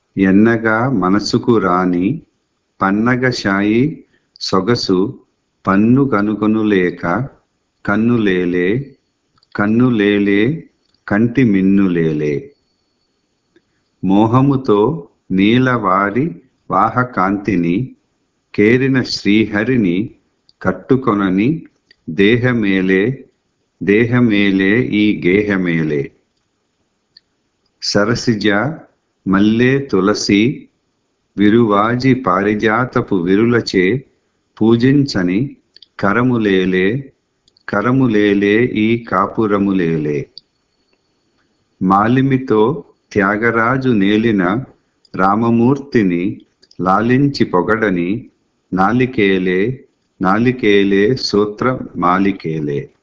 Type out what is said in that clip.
ఎన్నగా మనసుకు రాని పన్నగశాయి సొగసు పన్ను కనుగొనులేక కన్నులేలే కన్నులేలే కంటి మిన్నులేలే మోహముతో నీలవారి వాహకాంతిని కేరిన శ్రీహరిని కట్టుకొనని దేహమేలే దేహమేలే ఈ గేహమేలే సరసిజ మల్లె తులసి విరువాజి పారిజాతపు విరులచే పూజించని కరములేలే కరములేలే ఈ కాపురములేలే మాలిమితో త్యాగరాజు నేలిన రామమూర్తిని లాలించి పొగడని నాలికేలే నాలికేలే సూత్ర మాలికేలే